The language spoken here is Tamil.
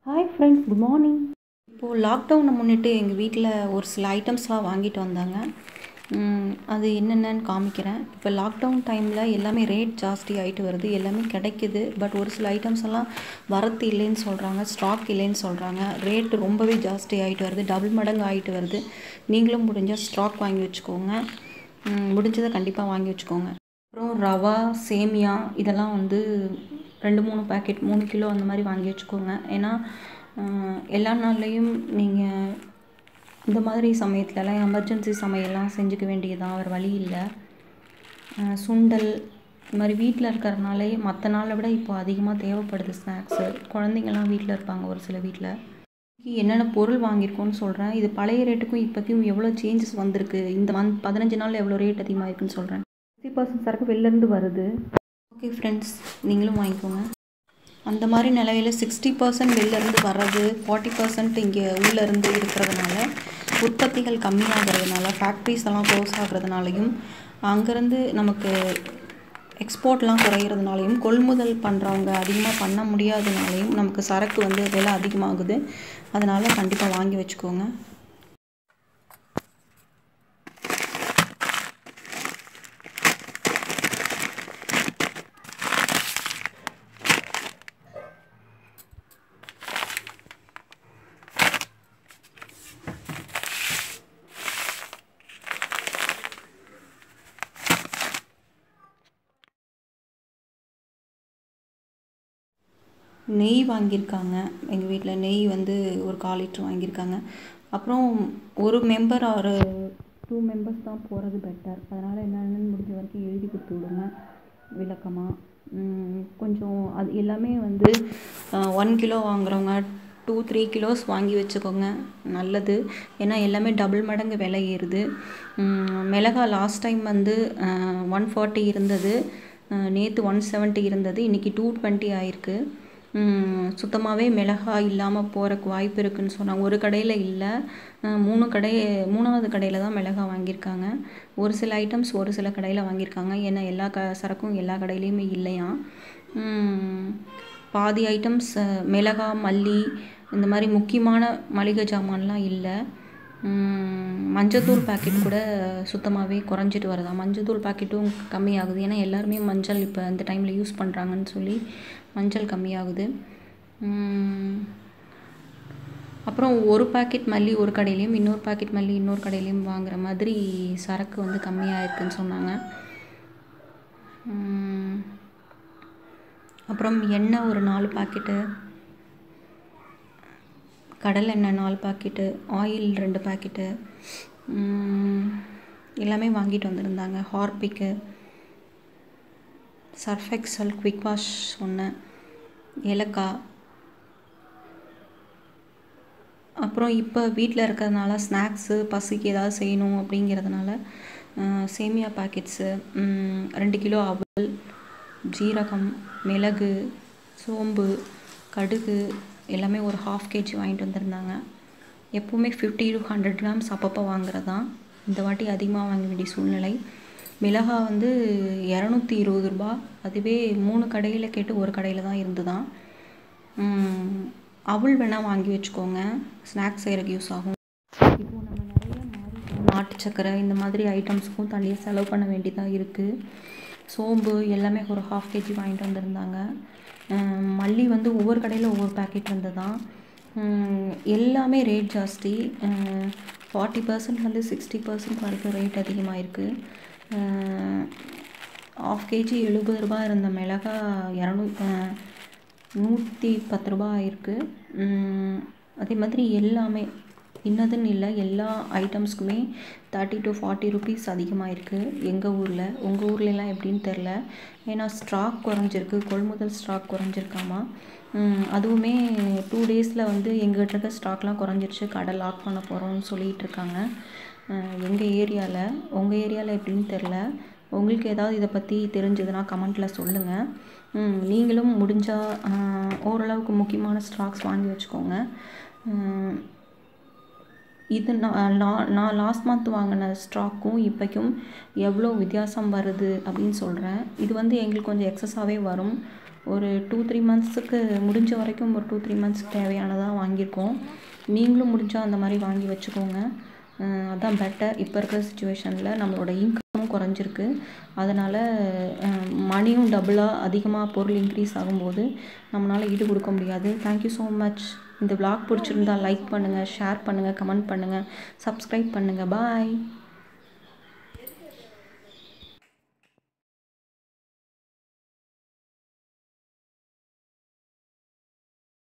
ஹாய் ஃப்ரெண்ட்ஸ் குட் மார்னிங் இப்போது லாக்டவுனை முன்னிட்டு எங்கள் வீட்டில் ஒரு சில ஐட்டம்ஸ்லாம் வாங்கிட்டு வந்தாங்க ம், அது என்னென்னு காமிக்கிறேன் இப்போ லாக்டவுன் டைமில் எல்லாமே ரேட் ஜாஸ்தி ஆகிட்டு வருது எல்லாமே கிடைக்குது பட் ஒரு சில ஐட்டம்ஸ் எல்லாம் வரத்து இல்லைன்னு சொல்கிறாங்க ஸ்டாக் இல்லைன்னு சொல்கிறாங்க ரேட்டு ரொம்பவே ஜாஸ்தி ஆகிட்டு வருது டபுள் மடங்கு ஆகிட்டு வருது நீங்களும் முடிஞ்சால் ஸ்டாக் வாங்கி வச்சுக்கோங்க ம், முடிஞ்சதை கண்டிப்பாக வாங்கி வச்சுக்கோங்க அப்புறம் ரவா சேமியா இதெல்லாம் வந்து ரெண்டு மூணு பாக்கெட் மூணு கிலோ அந்த மாதிரி வாங்கி வச்சுக்கோங்க ஏன்னா அஹ், எல்லா நாள்லேயும் நீங்கள் இந்த மாதிரி சமயத்துலலாம் எமர்ஜென்சி சமையல்லாம் செஞ்சுக்க வேண்டியதான் வேறு வழி இல்லை அஹ், சுண்டல் இந்த மாதிரி வீட்டில் இருக்கிறனாலே மற்ற நாளை விட இப்போ அதிகமாக தேவைப்படுது ஸ்நாக்ஸு குழந்தைங்கள்லாம் வீட்டில் இருப்பாங்க ஒரு சில வீட்டில் என்னென்ன பொருள் வாங்கியிருக்கோன்னு சொல்கிறேன் இது பழைய ரேட்டுக்கும் இப்போக்கும் எவ்வளோ சேஞ்சஸ் வந்திருக்கு இந்த மந்த் பதினஞ்சு நாளில் எவ்வளோ ரேட் அதிகமாக இருக்குன்னு சொல்கிறேன் ஃபிஃப்டி பர்சன்ட் சரக்கு வெளிலேருந்து வருது ஓகே ஃப்ரெண்ட்ஸ் நீங்களும் வாங்கிக்கோங்க அந்த மாதிரி நிலையில் சிக்ஸ்டி பர்சன்ட் வெளிலேருந்து வர்றது ஃபார்ட்டி பர்சன்ட் இங்கே உள்ளேருந்து இருக்கிறதுனால உற்பத்திகள் கம்மியாகிறதுனால ஃபேக்ட்ரிஸ் எல்லாம் க்ளோஸ் ஆகிறதுனாலையும் அங்கேருந்து நமக்கு எக்ஸ்போர்ட்லாம் குறையிறதுனாலையும் கொள்முதல் பண்ணுறவங்க அதிகமாக பண்ண முடியாதனாலையும் நமக்கு சரக்கு வந்து விலை அதிகமாகுது அதனால் கண்டிப்பாக வாங்கி வச்சுக்கோங்க நெய் வாங்கியிருக்காங்க எங்கள் வீட்டில் நெய் வந்து ஒரு கால் லிட்டர் வாங்கியிருக்காங்க அப்புறம் ஒரு மெம்பர் ஒரு டூ மெம்பர்ஸ் தான் போகிறது பெட்டர் அதனால் என்னென்னு முடிஞ்ச வரைக்கும் எழுதி கொடுத்து விடுங்க விளக்கமாக கொஞ்சம் அது எல்லாமே வந்து ஒன் கிலோ வாங்குறவங்க டூ த்ரீ கிலோஸ் வாங்கி வச்சுக்கோங்க நல்லது ஏன்னா எல்லாமே டபுள் மடங்கு விலை ஏறுது உம், மிளகா லாஸ்ட் டைம் வந்து ஒன் ஃபார்ட்டி இருந்தது நேற்று ஒன் செவன்ட்டி இருந்தது இன்றைக்கி டூ டுவெண்ட்டி ஆயிருக்கு சுத்தமாகவே மிளகாய் இல்லாமல் போகிறக்கு வாய்ப்பு இருக்குன்னு சொன்னாங்க ஒரு கடையில் இல்லை அஹ் மூணு கடை மூணாவது கடையில் தான் மிளகாய் வாங்கியிருக்காங்க ஒரு சில ஐட்டம்ஸ் ஒரு சில கடையில் வாங்கியிருக்காங்க ஏன்னா எல்லா க சரக்கும் எல்லா கடையிலையுமே இல்லையா உம், பாதி ஐட்டம்ஸ் மிளகாய் மல்லி இந்த மாதிரி முக்கியமான மளிகை ஜாமான்லாம் இல்லை உம், மஞ்சத்தூள் பாக்கெட் கூட சுத்தமாகவே குறைஞ்சிட்டு வருதா மஞ்சத்தூள் பாக்கெட்டும் கம்மியாகுது ஏன்னா எல்லாருமே மஞ்சள் இப்போ அந்த டைமில் யூஸ் பண்ணுறாங்கன்னு சொல்லி மஞ்சள் கம்மியாகுது உம், அப்புறம் ஒரு பாக்கெட் மல்லி ஒரு கடையிலையும் இன்னொரு பாக்கெட் மல்லி இன்னொரு கடையிலையும் வாங்குற மாதிரி சரக்கு வந்து கம்மியாக இருக்குன்னு சொன்னாங்க உம், அப்புறம் எண்ணெய் ஒரு நாலு பாக்கெட்டு கடலை எண்ணெய் நாலு பாக்கெட்டு ஆயில் ரெண்டு பாக்கெட்டு எல்லாமே வாங்கிட்டு வந்திருந்தாங்க Harpic Surf Excel Quick Wash ஒன்று ஏலக்காய் அப்புறம் இப்போ வீட்டில் இருக்கிறதுனால ஸ்நாக்ஸு பசிக்கு ஏதாவது செய்யணும் அப்படிங்கிறதுனால அஹ், சேமியா பாக்கெட்ஸு ரெண்டு கிலோ அவல் ஜீரகம் மிளகு சோம்பு கடுகு எல்லாமே ஒரு ஹாஃப் கேஜி வாங்கிட்டு வந்திருந்தாங்க எப்போவுமே ஃபிஃப்டி டு ஹண்ட்ரட் கிராம்ஸ் அப்பப்போ வாங்குறது தான் இந்த வாட்டி அதிகமாக வாங்க வேண்டிய சூழ்நிலை மிளகாய் வந்து இரநூத்தி இருபது ரூபா அதுவே மூணு கடையில் கேட்டு ஒரு கடையில் தான் இருந்துதான் உம், அவல் வேணால் வாங்கி வச்சுக்கோங்க ஸ்நாக்ஸ் செய்கிறதுக்கு யூஸ் ஆகும் இப்போ நம்ம நிறைய மாறி நாட்டு சக்கரை இந்த மாதிரி ஐட்டம்ஸ்க்கும் தனியாக செலவு பண்ண வேண்டியதாக இருக்குது சோம்பு எல்லாமே ஒரு ஹாஃப் கேஜி வாங்கிட்டு வந்திருந்தாங்க அஹ் மல்லி வந்து ஒவ்வொரு கடையில் ஒவ்வொரு பேக்கெட் இருந்ததான் உம் எல்லாமே ரேட் ஜாஸ்தி ஃபார்ட்டி பர்சன்ட் வந்து சிக்ஸ்டி பர்சன்ட் வரைக்கும் ரேட் அதிகமாக இருக்குது ஆஃப் கேஜி எழுபது ரூபா இருந்த மிளகா இரநூ நூற்றி பத்து ரூபா ஆயிருக்கு உம் அதே மாதிரி எல்லாமே இன்னதுன்னு இல்லை எல்லா ஐட்டம்ஸ்க்குமே தேர்ட்டி டு ஃபார்ட்டி ருபீஸ் அதிகமாக இருக்குது எங்கள் ஊரில் உங்கள் ஊர்லலாம் எப்படின்னு தெரில ஏன்னா ஸ்டாக் குறைஞ்சிருக்கு கொள்முதல் ஸ்டாக் குறைஞ்சிருக்காமா உம் அதுவுமே டூ டேஸில் வந்து எங்ககிட்ட இருக்க ஸ்டாக்லாம் குறைஞ்சிருச்சு கடை லாக் பண்ண போகிறோம்னு சொல்லிகிட்டு இருக்காங்க எங்கள் ஏரியாவில் உங்கள் ஏரியாவில் எப்படின்னு தெரில உங்களுக்கு ஏதாவது இதை பற்றி தெரிஞ்சதுன்னா கமெண்ட்டில் சொல்லுங்கள் ம், நீங்களும் முடிஞ்சால் ஓரளவுக்கு முக்கியமான ஸ்டாக்ஸ் வாங்கி வச்சுக்கோங்க ம், இது நான் நான் நான் லாஸ்ட் மந்த் வாங்கின ஸ்டாக்கும் இப்போக்கும் எவ்வளோ வித்தியாசம் வருது அப்படின்னு சொல்கிறேன் இது வந்து எங்களுக்கு கொஞ்சம் எக்ஸஸாகவே வரும் ஒரு டூ த்ரீ மந்த்ஸுக்கு முடிஞ்ச வரைக்கும் ஒரு டூ த்ரீ மந்த்ஸ்க்கு தேவையானதாக வாங்கியிருக்கோம் நீங்களும் முடிஞ்சால் அந்த மாதிரி வாங்கி வச்சுக்கோங்க அஹ் அதான் பெட்டர் இப்போ இருக்கிற சுச்சுவேஷனில் நம்மளோட இன்கமும் குறைஞ்சிருக்கு அதனால் மணியும் டபுளாக அதிகமாக பொருள் இன்க்ரீஸ் ஆகும்போது நம்மளால் ஈடு கொடுக்க முடியாது தேங்க்யூ ஸோ மச் இந்த vlog பிடிச்சிருந்தா லைக் பண்ணுங்கள் ஷேர் பண்ணுங்கள் கமெண்ட் பண்ணுங்கள் சப்ஸ்கிரைப் பண்ணுங்கள் பாய்